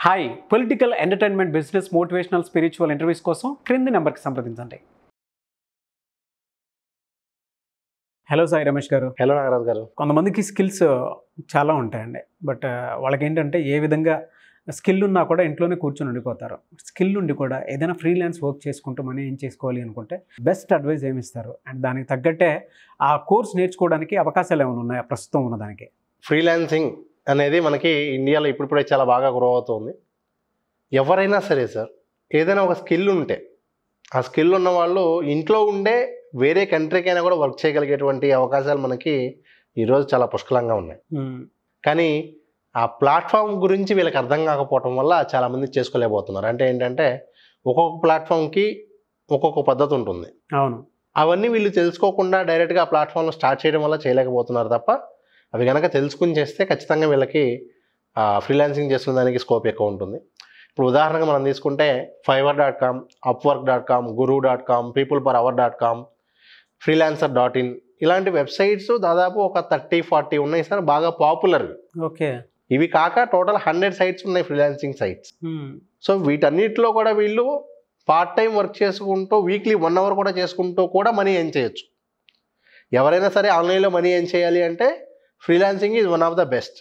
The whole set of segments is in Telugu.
Hi political entertainment business motivational spiritual interviews కోసం క్రింది నెంబర్కి సంప్రదించండి హలో సాయి రమేష్ గారు హలో నాగరాజు గారు కొంతమందికి స్కిల్స్ చాలా ఉంటాయండి బట్ వాళ్ళకి ఏంటంటే ఏ విధంగా స్కిల్ ఉన్నా కూడా ఇంట్లోనే కూర్చొని ఉండిపోతారు స్కిల్ ఉండి కూడా ఏదైనా ఫ్రీలాన్స్ వర్క్ చేసుకుంటూ మనీ ఏం చేసుకోవాలి అనుకుంటే బెస్ట్ అడ్వైస్ ఏమి ఇస్తారు అండ్ దానికి తగ్గట్టే ఆ కోర్స్ నేర్చుకోవడానికి అవకాశాలు ఏమైనా ఉన్నాయా ప్రస్తుతం ఉన్నదానికి ఫ్రీలాన్సింగ్ అనేది మనకి ఇండియాలో ఇప్పుడిప్పుడే చాలా బాగా గ్రో అవుతుంది ఎవరైనా సరే సార్ ఏదైనా ఒక స్కిల్ ఉంటే ఆ స్కిల్ ఉన్న వాళ్ళు ఇంట్లో ఉండే వేరే కంట్రీకైనా కూడా వర్క్ చేయగలిగేటువంటి అవకాశాలు మనకి ఈరోజు చాలా పుష్కలంగా ఉన్నాయి కానీ ఆ ప్లాట్ఫామ్ గురించి వీళ్ళకి అర్థం కాకపోవటం వల్ల చాలామంది చేసుకోలేకపోతున్నారు అంటే ఏంటంటే ఒక్కొక్క ప్లాట్ఫామ్కి ఒక్కొక్క పద్ధతి ఉంటుంది అవును అవన్నీ వీళ్ళు తెలుసుకోకుండా డైరెక్ట్గా ఆ ప్లాట్ఫామ్లో స్టార్ట్ చేయడం వల్ల చేయలేకపోతున్నారు తప్ప అవి కనుక తెలుసుకుని చేస్తే ఖచ్చితంగా వీళ్ళకి ఫ్రీలాన్సింగ్ చేసుకునే దానికి స్కోప్ ఎక్కువ ఉంటుంది ఇప్పుడు ఉదాహరణగా మనం తీసుకుంటే Fiverr dot com Upwork dot com Guru dot com People Per Hour dot com Freelancer dot in ఇలాంటి వెబ్సైట్స్ దాదాపు ఒక థర్టీ ఫార్టీ ఉన్నాయి సార్ బాగా పాపులర్ ఓకే ఇవి కాక టోటల్ హండ్రెడ్ సైట్స్ ఉన్నాయి ఫ్రీలాన్సింగ్ సైట్స్ సో వీటన్నిటిలో కూడా వీళ్ళు పార్ట్ టైం వర్క్ చేసుకుంటూ వీక్లీ వన్ అవర్ కూడా చేసుకుంటూ కూడా మనీ ఎర్న్ చేయొచ్చు ఎవరైనా సరే ఆన్లైన్లో మనీ ఎర్న్ చేయాలి అంటే freelancing is one of the best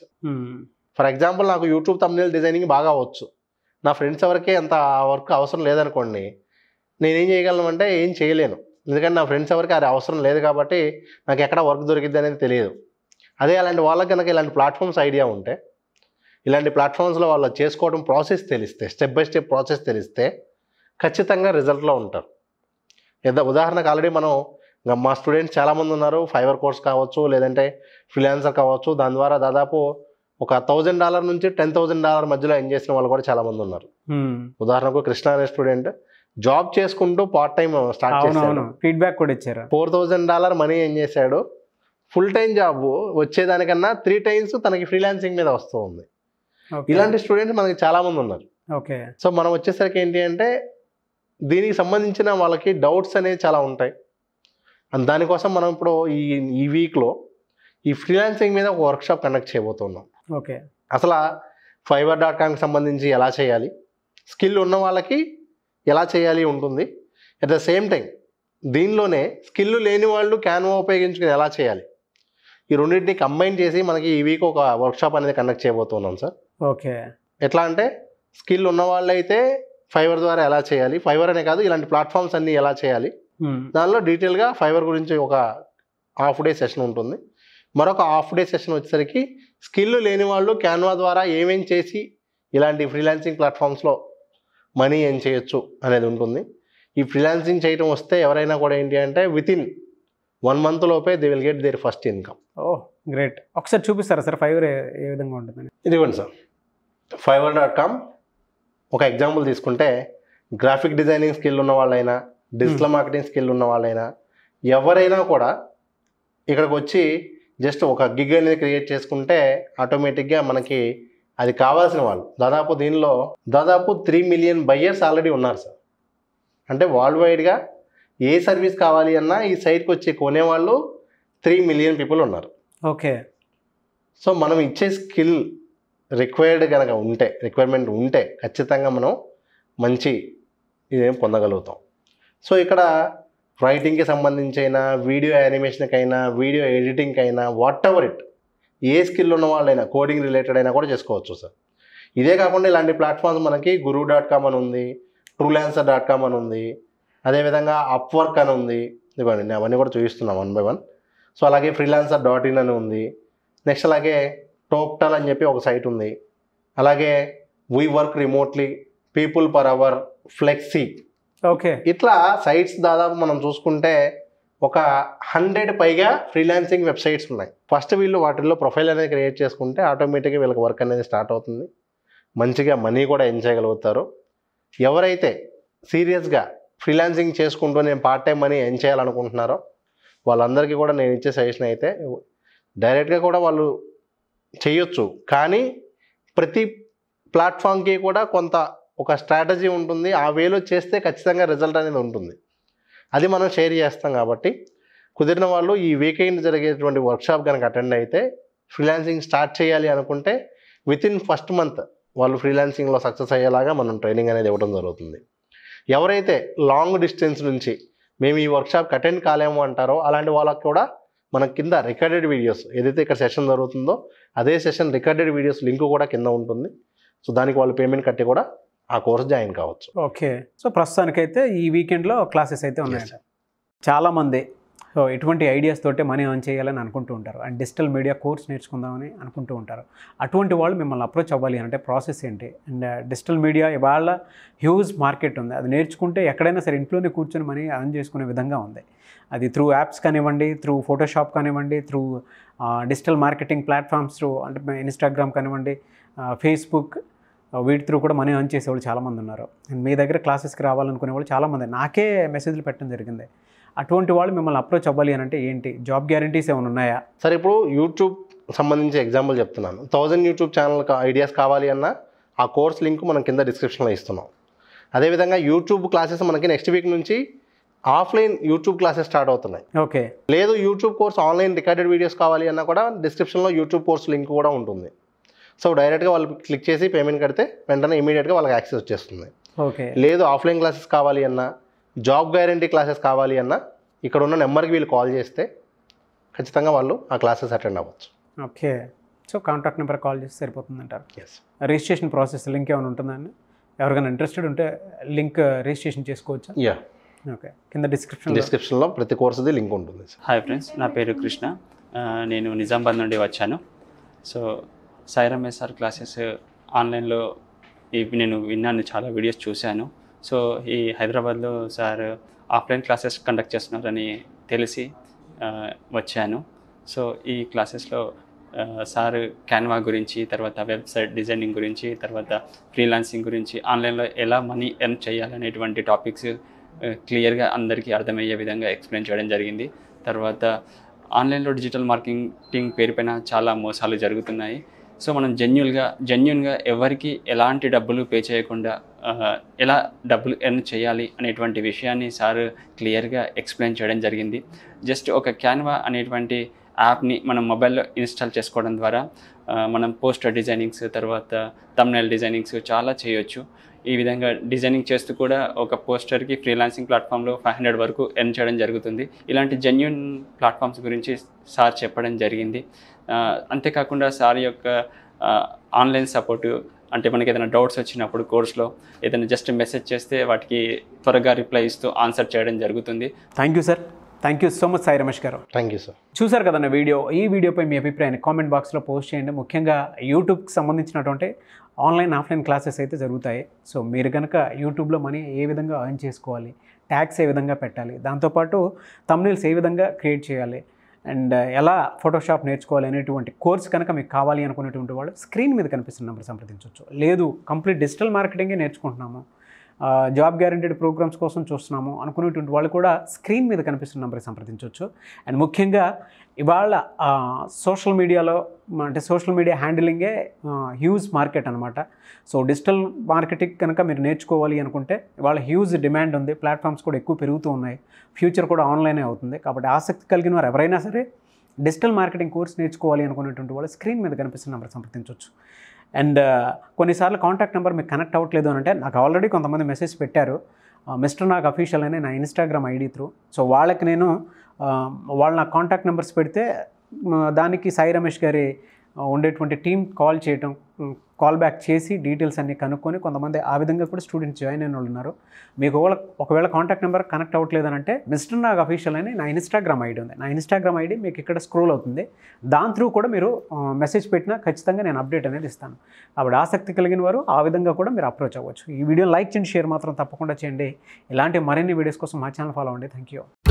for example నాకు యూట్యూబ్ తమ్నేల్ డిజైనింగ్ బాగా వచ్చు నా ఫ్రెండ్స్ ఎవరికే అంత వర్క్ అవసరం లేదనుకోండి నేనేం చేయగలను అంటే ఏం చేయలేను ఎందుకంటే నా ఫ్రెండ్స్ ఎవరికి అది అవసరం లేదు కాబట్టి నాకు ఎక్కడ వర్క్ దొరికిద్ది అనేది తెలియదు అదే అలాంటి వాళ్ళకి కనుక ఇలాంటి ప్లాట్ఫామ్స్ ఐడియా ఉంటే ఇలాంటి ప్లాట్ఫామ్స్లో వాళ్ళు చేసుకోవడం ప్రాసెస్ తెలిస్తే స్టెప్ బై స్టెప్ ప్రాసెస్ తెలిస్తే ఖచ్చితంగా రిజల్ట్లో ఉంటారు ఏదో ఉదాహరణకు ఆల్రెడీ మనం ఇంకా మా స్టూడెంట్స్ చాలామంది ఉన్నారు ఫైవర్ కోర్స్ కావచ్చు లేదంటే ఫ్రీలాన్సర్ కావచ్చు దాని ద్వారా దాదాపు ఒక థౌజండ్ డాలర్ నుంచి టెన్ థౌజండ్ డాలర్ మధ్యలో ఎన్ చేసిన వాళ్ళు కూడా చాలామంది ఉన్నారు ఉదాహరణకు కృష్ణ అనే స్టూడెంట్ జాబ్ చేసుకుంటూ పార్ట్ టైం స్టార్ట్ చేశాడు అవునవును ఫీడ్బ్యాక్ కూడా ఇచ్చారు ఫోర్ థౌజండ్ డాలర్ మనీ ఏం చేశాడు ఫుల్ టైం జాబ్ వచ్చేదానికన్నా త్రీ టైమ్స్ తనకి ఫ్రీలాన్సింగ్ మీద వస్తూ ఉంది Okay. ఇలాంటి స్టూడెంట్స్ మనకి చాలా మంది ఉన్నారు ఓకే సో మనం వచ్చేసరికి ఏంటి అంటే దీనికి సంబంధించిన వాళ్ళకి డౌట్స్ అనేవి చాలా ఉంటాయి అండ్ దానికోసం మనం ఇప్పుడు ఈ ఈ వీక్లో ఈ ఫ్రీలాన్సింగ్ మీద ఒక వర్క్షాప్ కండక్ట్ చేయబోతున్నాం ఓకే అసలు ఫైబర్ డాట్ కామ్కి సంబంధించి ఎలా చేయాలి స్కిల్ ఉన్న వాళ్ళకి ఎలా చేయాలి ఉంటుంది అట్ ద సేమ్ టైం దీనిలోనే స్కిల్ లేని వాళ్ళు క్యాన్వా ఉపయోగించుకుని ఎలా చేయాలి ఈ రెండింటిని కంబైన్ చేసి మనకి ఈ వీక్ ఒక వర్క్షాప్ అనేది కండక్ట్ చేయబోతున్నాం సార్ ఓకే ఎట్లా అంటే స్కిల్ ఉన్న వాళ్ళైతే ఫైబర్ ద్వారా ఎలా చేయాలి ఫైబర్ అనే కాదు ఇలాంటి ప్లాట్ఫామ్స్ అన్నీ ఎలా చేయాలి దానిలో డీటెయిల్గా ఫైబర్ గురించి ఒక హాఫ్ డే సెషన్ ఉంటుంది మరొక హాఫ్ డే సెషన్ వచ్చేసరికి స్కిల్ లేని వాళ్ళు క్యాన్వా ద్వారా ఏమేం చేసి ఇలాంటి ఫ్రీలాన్సింగ్ ప్లాట్ఫామ్స్లో మనీ ఏం చేయొచ్చు అనేది ఉంటుంది ఈ ఫ్రీలాన్సింగ్ చేయటం వస్తే ఎవరైనా కూడా ఏంటి అంటే విత్ ఇన్ వన్ మంత్ లోపే they will get their first income oh great ఒకసారి చూపిస్తారా సార్ ఫైవర్ ఏ విధంగా ఉంటుందని ఇదిగోండి సార్ ఫైవర్ డాట్ కామ్ ఒక ఎగ్జాంపుల్ తీసుకుంటే గ్రాఫిక్ డిజైనింగ్ స్కిల్ ఉన్న వాళ్ళైనా డిజిటల్ మార్కెటింగ్ స్కిల్ ఉన్న వాళ్ళైనా ఎవరైనా కూడా ఇక్కడికి వచ్చి జస్ట్ ఒక గిగ్ అనేది క్రియేట్ చేసుకుంటే ఆటోమేటిక్గా మనకి అది కావాల్సిన వాళ్ళు దాదాపు దీనిలో దాదాపు త్రీ మిలియన్ బయ్యర్స్ ఆల్రెడీ ఉన్నారు సార్ అంటే వరల్డ్ వైడ్గా ఏ సర్వీస్ కావాలి అన్నా ఈ సైట్కి వచ్చి కొనేవాళ్ళు త్రీ మిలియన్ పీపుల్ ఉన్నారు ఓకే సో మనం ఇచ్చే స్కిల్ రిక్వైర్డ్ కనుక ఉంటే రిక్వైర్మెంట్ ఉంటే ఖచ్చితంగా మనం మంచి ఇదేం పొందగలుగుతాం సో ఇక్కడ రైటింగ్కి సంబంధించైనా వీడియో యానిమేషన్కి అయినా వీడియో ఎడిటింగ్కి అయినా వాట్ ఎవర్ ఇట్ ఏ స్కిల్ ఉన్న వాళ్ళైనా కోడింగ్ రిలేటెడ్ అయినా కూడా చేసుకోవచ్చు సార్ ఇదే కాకుండా ఇలాంటి ప్లాట్ఫామ్స్ మనకి గురు డాట్ కామ్ అని ఉంది ట్రూలాన్సర్ డాట్ కామ్ అని ఉంది అదేవిధంగా అప్వర్క్ అని ఉంది ఇవ్వండి నేను అవన్నీ కూడా చూపిస్తున్నాను వన్ బై వన్ సో అలాగే ఫ్రీలాన్సర్ డాట్ ఇన్ అని ఉంది నెక్స్ట్ అలాగే టోప్టల్ అని చెప్పి ఒక సైట్ ఉంది అలాగే We Work Remotely People Per Hour Flexi okay ఇట్లా సైట్స్ దాదాపు మనం చూసుకుంటే ఒక హండ్రెడ్ పైగా ఫ్రీలాన్సింగ్ వెబ్సైట్స్ ఉన్నాయి ఫస్ట్ వీళ్ళు వాటిల్లో ప్రొఫైల్ అనేది క్రియేట్ చేసుకుంటే ఆటోమేటిక్గా వీళ్ళకి వర్క్ అనేది స్టార్ట్ అవుతుంది మంచిగా మనీ కూడా ఎర్న్ చేయగలుగుతారు ఎవరైతే సీరియస్గా ఫ్రీలాన్సింగ్ చేసుకుంటూ నేను పార్ట్ టైం మనీ ఎర్న్ చేయాలనుకుంటున్నారో వాళ్ళందరికీ కూడా నేను ఇచ్చే సజెషన్ అయితే డైరెక్ట్గా కూడా వాళ్ళు చేయొచ్చు కానీ ప్రతి ప్లాట్ఫామ్కి కూడా కొంత ఒక స్ట్రాటజీ ఉంటుంది ఆ వేలో చేస్తే ఖచ్చితంగా రిజల్ట్ అనేది ఉంటుంది అది మనం షేర్ చేస్తాం కాబట్టి కుదిరిన వాళ్ళు ఈ వీకెండ్ జరిగేటువంటి వర్క్షాప్ కనుక అటెండ్ అయితే ఫ్రీలాన్సింగ్ స్టార్ట్ చేయాలి అనుకుంటే విత్ ఇన్ ఫస్ట్ మంత్ వాళ్ళు ఫ్రీలాన్సింగ్లో సక్సెస్ అయ్యేలాగా మనం ట్రైనింగ్ అనేది ఇవ్వడం జరుగుతుంది ఎవరైతే లాంగ్ డిస్టెన్స్ నుంచి మేము ఈ వర్క్షాప్కి అటెండ్ కాలేము అంటారో అలాంటి వాళ్ళకి కూడా మన కింద రికార్డెడ్ వీడియోస్ ఏదైతే ఇక్కడ సెషన్ జరుగుతుందో అదే సెషన్ రికార్డెడ్ వీడియోస్ లింక్ కూడా కింద ఉంటుంది సో దానికి వాళ్ళు పేమెంట్ కట్టి కూడా ఆ కోర్స్ జాయిన్ కావచ్చు ఓకే సో ప్రస్తుతానికైతే ఈ వీకెండ్లో క్లాసెస్ అయితే ఉన్నాయంట చాలామంది సో ఎటువంటి ఐడియాస్ తోటి మనీ ఎర్న్ చేయాలని అనుకుంటూ ఉంటారు అండ్ డిజిటల్ మీడియా కోర్స్ నేర్చుకుందామని అనుకుంటూ ఉంటారు అటువంటి వాళ్ళు మిమ్మల్ని అప్రోచ్ అవ్వాలి అంటే ప్రాసెస్ ఏంటి అండ్ డిజిటల్ మీడియా ఇవాళ హ్యూజ్ మార్కెట్ ఉంది అది నేర్చుకుంటే ఎక్కడైనా సరే ఇంట్లోనే కూర్చొని మనీ ఎర్న్ చేసుకునే విధంగా ఉంది అది త్రూ యాప్స్ కానివ్వండి త్రూ ఫోటోషాప్ కానివ్వండి through digital marketing platforms through అంటే ఇన్స్టాగ్రామ్ కానివ్వండి ఫేస్బుక్ వీటి త్రూ కూడా మనీ ఎర్న్ చేసేవాళ్ళు చాలామంది ఉన్నారు అండ్ మీ దగ్గర క్లాసెస్కి రావాలనుకునే వాళ్ళు చాలామంది నాకే మెసేజ్లు పెట్టడం జరిగింది అటువంటి వాళ్ళు మిమ్మల్ని అప్రోచ్ అవ్వాలి అని అంటే ఏంటి జాబ్ గ్యారంటీస్ ఏమైనా ఉన్నాయా సరే ఇప్పుడు యూట్యూబ్ సంబంధించి ఎగ్జాంపుల్ చెప్తున్నాను థౌజండ్ యూట్యూబ్ ఛానల్ ఐడియాస్ కావాలి అన్న ఆ కోర్స్ లింక్ మనం కింద డిస్క్రిప్షన్లో ఇస్తున్నాం అదేవిధంగా యూట్యూబ్ క్లాసెస్ మనకి నెక్స్ట్ వీక్ నుంచి ఆఫ్లైన్ యూట్యూబ్ క్లాసెస్ స్టార్ట్ అవుతున్నాయి ఓకే లేదు YouTube course online recorded videos కావాలి అన్నా కూడా డిస్క్రిప్షన్లో యూట్యూబ్ కోర్స్ లింక్ కూడా ఉంటుంది సో డైరెక్ట్గా వాళ్ళు క్లిక్ చేసి పేమెంట్ కడితే వెంటనే ఇమీడియట్గా వాళ్ళకి యాక్సెస్ వచ్చేస్తుంది ఓకే లేదు ఆఫ్లైన్ క్లాసెస్ కావాలి అన్నా జాబ్ గ్యారంటీ క్లాసెస్ కావాలి అన్నా ఇక్కడ ఉన్న నెంబర్కి వీళ్ళు కాల్ చేస్తే ఖచ్చితంగా వాళ్ళు ఆ క్లాసెస్ అటెండ్ అవ్వచ్చు okay so contact number call చేసి సరిపోతుందంటారు ఎస్ రిజిస్ట్రేషన్ ప్రాసెస్ లింక్ ఏమైనా ఉంటుందండి ఎవరికైనా ఇంట్రెస్టెడ్ ఉంటే లింక్ రిజిస్ట్రేషన్ చేసుకోవచ్చా యా ఓకే కింద డిస్క్రిప్షన్ డిస్క్రిప్షన్లో ప్రతి కోర్సుది లింక్ ఉంటుంది హాయ్ ఫ్రెండ్స్ నా పేరు కృష్ణ ఆ, నేను నిజామాబాద్ నుండి వచ్చాను సో సాయిరామ్ ఎస్ఆర్ క్లాసెస్ ఆన్లైన్లో ఇవి నేను విన్నాను చాలా వీడియోస్ చూశాను సో ఈ హైదరాబాద్లో సార్ ఆఫ్లైన్ క్లాసెస్ కండక్ట్ చేస్తున్నారని తెలిసి ఆ, వచ్చాను సో ఈ క్లాసెస్లో ఆ, సార్ క్యాన్వా గురించి తర్వాత వెబ్సైట్ డిజైనింగ్ గురించి తర్వాత ఫ్రీలాన్సింగ్ గురించి ఆన్లైన్లో ఎలా మనీ ఎర్న్ చేయాలనేటువంటి టాపిక్స్ క్లియర్గా అందరికీ అర్థమయ్యే విధంగా ఎక్స్ప్లెయిన్ చేయడం జరిగింది తర్వాత ఆన్లైన్లో డిజిటల్ మార్కెటింగ్ పేరుపైన చాలా మోసాలు జరుగుతున్నాయి సో మనం జెన్యున్గా జెన్యున్గా ఎవరికి ఎలాంటి డబ్బులు పే చేయకుండా ఆ, ఎలా డబ్బులు ఎర్న్ చేయాలి అనేటువంటి విషయాన్ని సార్ క్లియర్గా ఎక్స్ప్లెయిన్ చేయడం జరిగింది జస్ట్ ఒక క్యాన్వా అనేటువంటి యాప్ని మనం మొబైల్లో ఇన్స్టాల్ చేసుకోవడం ద్వారా ఆ, మనం పోస్టర్ డిజైనింగ్స్ తర్వాత తమ్నైల్ డిజైనింగ్స్ చాలా చేయొచ్చు ఈ విధంగా డిజైనింగ్ చేస్తూ కూడా ఒక పోస్టర్కి ఫ్రీలాన్సింగ్ ప్లాట్ఫామ్లో ఫైవ్ హండ్రెడ్ వరకు ఎర్న్ చేయడం జరుగుతుంది ఇలాంటి జెన్యున్ ప్లాట్ఫామ్స్ గురించి సార్ చెప్పడం జరిగింది ఆ, అంతేకాకుండా సార్ యొక్క ఆన్లైన్ సపోర్టు అంటే మనకి ఏదైనా డౌట్స్ వచ్చినప్పుడు కోర్స్లో ఏదైనా జస్ట్ మెసేజ్ చేస్తే వాటికి త్వరగా రిప్లై ఇస్తూ ఆన్సర్ చేయడం జరుగుతుంది thank you sir thank you so much Sai Ramesh garu thank you sir చూసారు కదన్న వీడియో ఈ వీడియోపై మీ అభిప్రాయాన్ని కామెంట్ బాక్స్లో పోస్ట్ చేయండి ముఖ్యంగా యూట్యూబ్కి సంబంధించినటువంటి ఆన్లైన్ ఆఫ్లైన్ క్లాసెస్ అయితే జరుగుతాయి సో మీరు కనుక యూట్యూబ్లో మనీ ఏ విధంగా ఎర్న్ చేసుకోవాలి ట్యాక్స్ ఏ విధంగా పెట్టాలి దాంతోపాటు తమ్నైల్స్ ఏ విధంగా క్రియేట్ చేయాలి అండ్ ఎలా ఫోటోషాప్ నేర్చుకోవాలి అనేటువంటి కోర్స్ కనుక మీకు కావాలి అనుకునేటువంటి వాళ్ళు స్క్రీన్ మీద కనిపిస్తున్న నెంబర్ సంప్రదించవచ్చు లేదు కంప్లీట్ డిజిటల్ మార్కెటింగే నేర్చుకుంటున్నాము ఆ, జాబ్ గ్యారంటీడ్ ప్రోగ్రామ్స్ కోసం చూస్తున్నాము అనుకునేటువంటి వాళ్ళు కూడా స్క్రీన్ మీద కనిపిస్తున్న నెంబర్కి సంప్రదించవచ్చు అండ్ ముఖ్యంగా ఇవాళ ఆ, సోషల్ మీడియాలో మ- అంటే సోషల్ మీడియా హ్యాండిలింగే ఆ, హ్యూజ్ మార్కెట్ అనమాట సో డిజిటల్ మార్కెటింగ్ కనుక మీరు నేర్చుకోవాలి అనుకుంటే ఇవాళ హ్యూజ్ డిమాండ్ ఉంది ప్లాట్ఫామ్స్ కూడా ఎక్కువ పెరుగుతూ ఉన్నాయి ఫ్యూచర్ కూడా ఆన్లైనే అవుతుంది కాబట్టి ఆసక్తి కలిగిన వారు ఎవరైనా సరే డిజిటల్ మార్కెటింగ్ కోర్స్ నేర్చుకోవాలి అనుకునేటువంటి వాళ్ళు స్క్రీన్ మీద కనిపిస్తున్న నెంబర్ సంప్రదించవచ్చు అండ్ కొన్నిసార్లు కాంటాక్ట్ నెంబర్ మీకు కనెక్ట్ అవ్వట్లేదు అని అంటే నాకు ఆల్రెడీ కొంతమంది మెసేజ్ పెట్టారు మిస్టర్ నాకు అఫీషియల్ అనే నా ఇన్స్టాగ్రామ్ ఐడి త్రూ సో వాళ్ళకి నేను ఆ, వాళ్ళ నా కాంటాక్ట్ నెంబర్స్ పెడితే మ, దానికి సాయి రమేష్ గారి ఆ, ఉండేటువంటి టీం కాల్ చేయటం కాల్ బ్యాక్ చేసి డీటెయిల్స్ అన్ని కనుక్కొని కొంతమంది ఆ విధంగా కూడా స్టూడెంట్స్ జాయిన్ అయిన వాళ్ళు ఉన్నారు మీకు ఒకవేళ ఒకవేళ కాంటాక్ట్ నెంబర్ కనెక్ట్ అవ్వట్లేదు అని అంటే మిస్టర్ నాగ్ అఫీషియల్ అని నా ఇన్స్టాగ్రామ్ ఐడి ఉంది నా ఇన్స్టాగ్రామ్ ఐడి మీకు ఇక్కడ స్క్రోల్ అవుతుంది దాని త్రూ కూడా మీరు మెసేజ్ పెట్టినా ఖచ్చితంగా నేను అప్డేట్ అనేది ఇస్తాను కాబట్టి ఆసక్తి కలిగిన వారు ఆ విధంగా కూడా మీరు అప్రోచ్ అవ్వచ్చు ఈ వీడియో లైక్ చేయండి షేర్ మాత్రం తప్పకుండా చేయండి ఇలాంటి మరిన్ని వీడియోస్ కోసం మా ఛానల్ ఫాలో అవ్వండి థ్యాంక్ యూ